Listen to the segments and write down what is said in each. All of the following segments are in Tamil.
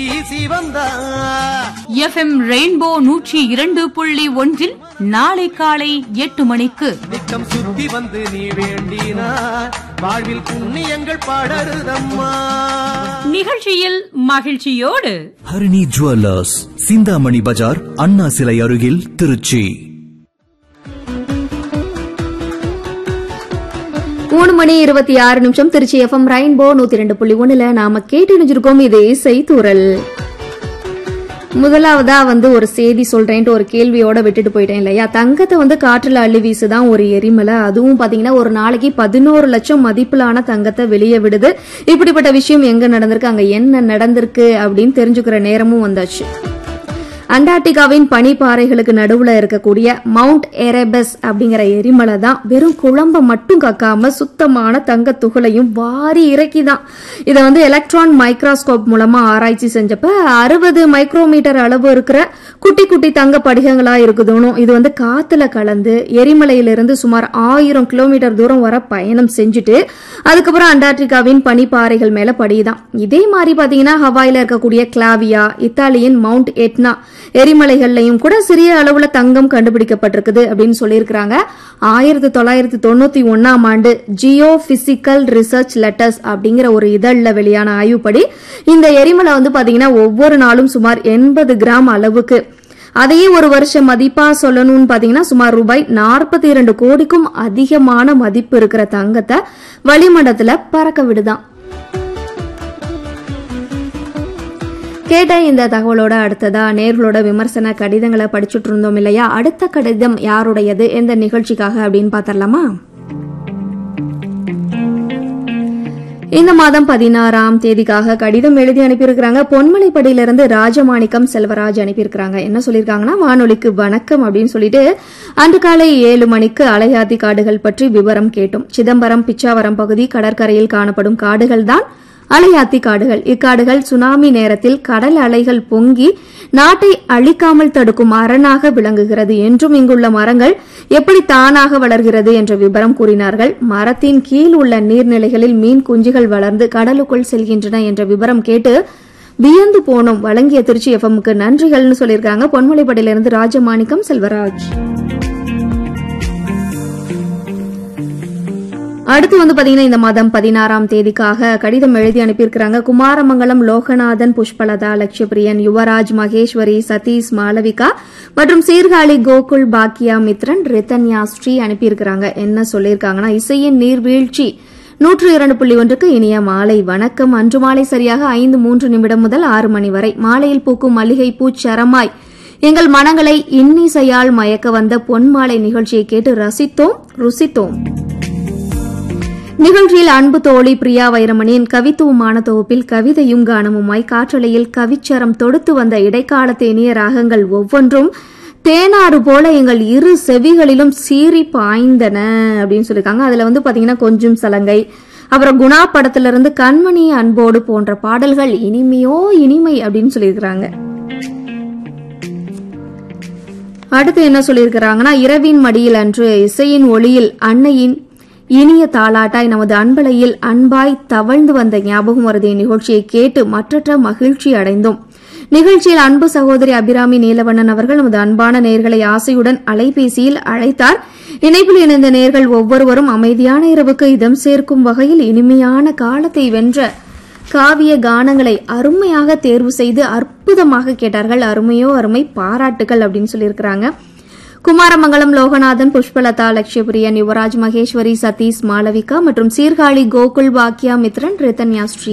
வீசி வந்தா எஃப்எம் ரெயின்போ நூற்றி இரண்டு புள்ளி ஒன்றில் நாளை காலை எட்டு மணிக்கு நித்தம் சுத்தி வந்து நீ வேண்டினா வாழ்வில் புண்ணியங்கள் படருதம்மா நிகழ்ச்சியில் மகிழ்ச்சியோடு ஹரிணி ஜுவல்லர்ஸ் சிந்தாமணி பஜார் அண்ணா சிலை அருகில் திருச்சி மூணு மணி இருபத்தி ஆறு நிமிஷம் திருச்சி எஃப்எம் ரெயின்போ நூத்தி ரெண்டு புள்ளி ஒண்ணுல நாம கேட்டு நினைச்சிருக்கோம் இது செய்தூரல் முதலாவதா வந்து ஒரு செய்தி சொல்றேன்ட்டு ஒரு கேள்வியோட விட்டுட்டு போயிட்டேன் இல்லையா தங்கத்தை வந்து காற்றுல அள்ளி வீசுதான் ஒரு எரிமலை அதுவும் பாத்தீங்கன்னா ஒரு நாளைக்கு பதினோரு லட்சம் மதிப்பிலான தங்கத்தை வெளியே விடுது இப்படிப்பட்ட விஷயம் எங்க நடந்திருக்கு அங்க என்ன நடந்திருக்கு அப்படின்னு தெரிஞ்சுக்கிற நேரமும் வந்தாச்சு அண்டார்டிகாவின் பனிப்பாறைகளுக்கு நடுவுல இருக்கக்கூடிய மவுண்ட் எரேபஸ் அப்படிங்கிற எரிமலை தான் வெறும் குழம்ப மட்டும் கக்காம சுத்தமான தங்க துகளையும் வாரி இறக்கிதான் இதை வந்து எலக்ட்ரான் மைக்ரோஸ்கோப் மூலமா ஆராய்ச்சி செஞ்சப்ப அறுபது மைக்ரோமீட்டர் அளவு இருக்கிற குட்டி குட்டி தங்க படிகங்களா இருக்குதுன்னு இது வந்து காத்துல கலந்து எரிமலையிலிருந்து சுமார் ஆயிரம் கிலோமீட்டர் தூரம் வர பயணம் செஞ்சுட்டு அதுக்கப்புறம் அண்டார்டிகாவின் பனிப்பாறைகள் மேல படியுதான் இதே மாதிரி பாத்தீங்கன்னா ஹவாயில இருக்கக்கூடிய கிளாவியா இத்தாலியின் மவுண்ட் எட்னா எரிமலைகள்லையும் கூட சிறிய அளவுல தங்கம் கண்டுபிடிக்கப்பட்டிருக்குது அப்படின்னு சொல்லியிருக்கிறாங்க ஆயிரத்தி தொள்ளாயிரத்தி தொண்ணூத்தி ஒன்னாம் ஆண்டு ஜியோ பிசிக்கல் ரிசர்ச் லெட்டர்ஸ் அப்படிங்கிற ஒரு இதழ்ல வெளியான ஆய்வுப்படி இந்த எரிமலை வந்து பாத்தீங்கன்னா ஒவ்வொரு நாளும் சுமார் எண்பது கிராம் அளவுக்கு அதையே ஒரு வருஷ மதிப்பா சொல்லணும்னு பாத்தீங்கன்னா சுமார் ரூபாய் நாற்பத்தி இரண்டு கோடிக்கும் அதிகமான மதிப்பு இருக்கிற தங்கத்தை வளிமண்டலத்துல பறக்க விடுதான் கேட்ட இந்த தகவலோட அடுத்ததா நேர்களோட விமர்சன கடிதங்களை படிச்சுட்டு இருந்தோம் இல்லையா அடுத்த கடிதம் யாருடையது எந்த நிகழ்ச்சிக்காக அப்படின்னு பார்த்தரலாமா இந்த மாதம் பதினாறாம் தேதிக்காக கடிதம் எழுதி அனுப்பியிருக்கிறாங்க பொன்மலைப்படியிலிருந்து ராஜமாணிக்கம் செல்வராஜ் அனுப்பியிருக்கிறாங்க என்ன சொல்லியிருக்காங்கன்னா வானொலிக்கு வணக்கம் அப்படின்னு சொல்லிட்டு அன்று காலை ஏழு மணிக்கு அலையாத்தி காடுகள் பற்றி விவரம் கேட்டோம் சிதம்பரம் பிச்சாவரம் பகுதி கடற்கரையில் காணப்படும் காடுகள் தான் அலையாத்தி காடுகள் இக்காடுகள் சுனாமி நேரத்தில் கடல் அலைகள் பொங்கி நாட்டை அழிக்காமல் தடுக்கும் அரணாக விளங்குகிறது என்றும் இங்குள்ள மரங்கள் எப்படி தானாக வளர்கிறது என்ற விபரம் கூறினார்கள் மரத்தின் கீழ் உள்ள நீர்நிலைகளில் மீன் குஞ்சுகள் வளர்ந்து கடலுக்குள் செல்கின்றன என்ற விபரம் கேட்டு வியந்து போனோம் வழங்கிய திருச்சி எஃப்எம்க்கு நன்றிகள்னு சொல்லியிருக்காங்க பொன்மலைப்படையிலிருந்து ராஜமாணிக்கம் செல்வராஜ் அடுத்து வந்து பாத்தீங்கன்னா இந்த மாதம் பதினாறாம் தேதிக்காக கடிதம் எழுதி அனுப்பியிருக்கிறாங்க குமாரமங்கலம் லோகநாதன் புஷ்பலதா லட்சுபிரியன் யுவராஜ் மகேஸ்வரி சதீஷ் மாளவிகா மற்றும் சீர்காழி கோகுல் பாக்கியா மித்ரன் ரித்தன்யா ஸ்ரீ அனுப்பியிருக்கிறாங்க என்ன சொல்லியிருக்காங்கன்னா இசையின் நீர்வீழ்ச்சி நூற்று இரண்டு புள்ளி ஒன்றுக்கு இனிய மாலை வணக்கம் அன்று மாலை சரியாக ஐந்து மூன்று நிமிடம் முதல் ஆறு மணி வரை மாலையில் பூக்கும் மல்லிகை பூச்சரமாய் எங்கள் மனங்களை இன்னிசையால் மயக்க வந்த பொன்மாலை நிகழ்ச்சியை கேட்டு ரசித்தோம் ருசித்தோம் நிகழ்ச்சியில் அன்பு தோழி பிரியா வைரமணியின் கவித்துவமான தொகுப்பில் கவிதையும் கானமுமாய் காற்றலையில் கவிச்சரம் தொடுத்து வந்த இடைக்கால தேனிய ராகங்கள் ஒவ்வொன்றும் தேனாறு போல எங்கள் இரு செவிகளிலும் சீறி பாய்ந்தன அப்படின்னு சொல்லியிருக்காங்க அதுல வந்து பாத்தீங்கன்னா கொஞ்சம் சலங்கை அப்புறம் குணா படத்திலிருந்து கண்மணி அன்போடு போன்ற பாடல்கள் இனிமையோ இனிமை அப்படின்னு சொல்லியிருக்கிறாங்க அடுத்து என்ன சொல்லியிருக்கிறாங்கன்னா இரவின் மடியில் அன்று இசையின் ஒளியில் அன்னையின் இனிய தாளாட்டாய் நமது அன்பலையில் அன்பாய் தவழ்ந்து வந்த ஞாபகம் வருதே நிகழ்ச்சியை கேட்டு மற்றற்ற மகிழ்ச்சி அடைந்தோம் நிகழ்ச்சியில் அன்பு சகோதரி அபிராமி நீலவண்ணன் அவர்கள் நமது அன்பான நேர்களை ஆசையுடன் அலைபேசியில் அழைத்தார் இணைப்பில் இணைந்த நேர்கள் ஒவ்வொருவரும் அமைதியான இரவுக்கு இதம் சேர்க்கும் வகையில் இனிமையான காலத்தை வென்ற காவிய கானங்களை அருமையாக தேர்வு செய்து அற்புதமாக கேட்டார்கள் அருமையோ அருமை பாராட்டுகள் அப்படின்னு சொல்லியிருக்கிறாங்க குமாரமங்கலம் லோகநாதன் புஷ்பலதா லட்சுயபிரியன் யுவராஜ் மகேஸ்வரி சதீஷ் மாளவிகா மற்றும் சீர்காழி கோகுல் பாக்கியா மித்ரன் ரித்தன்யா ஸ்ரீ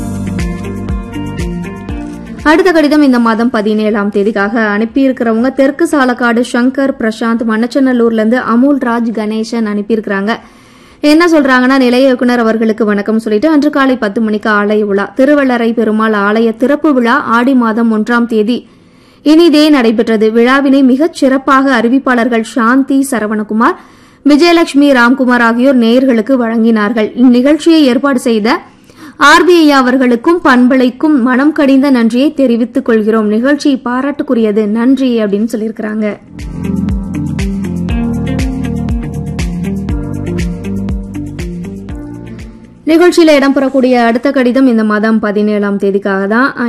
அடுத்த கடிதம் இந்த மாதம் பதினேழாம் தேதிக்காக அனுப்பியிருக்கிறவங்க தெற்கு சாலக்காடு சங்கர் பிரசாந்த் மண்ணச்சநல்லூர்ல இருந்து அமுல் ராஜ் கணேசன் அனுப்பியிருக்கிறாங்க என்ன சொல்றாங்கன்னா நிலைய இயக்குனர் அவர்களுக்கு வணக்கம் சொல்லிட்டு அன்று காலை பத்து மணிக்கு ஆலய விழா திருவள்ளரை பெருமாள் ஆலய திறப்பு விழா ஆடி மாதம் ஒன்றாம் தேதி இனிதே நடைபெற்றது விழாவினை மிகச் சிறப்பாக அறிவிப்பாளர்கள் சாந்தி சரவணகுமார் விஜயலட்சுமி ராம்குமார் ஆகியோர் நேயர்களுக்கு வழங்கினார்கள் இந்நிகழ்ச்சியை ஏற்பாடு செய்த ஆர்பிஐ அவர்களுக்கும் பண்பலைக்கும் மனம் கடிந்த நன்றியை தெரிவித்துக் கொள்கிறோம் நிகழ்ச்சி பாராட்டுக்குரியது நன்றி அப்படின்னு சொல்லியிருக்கிறாங்க நிகழ்ச்சியில இடம்பெறக்கூடிய அடுத்த கடிதம் இந்த மாதம் பதினேழாம் தேதிக்காக தான்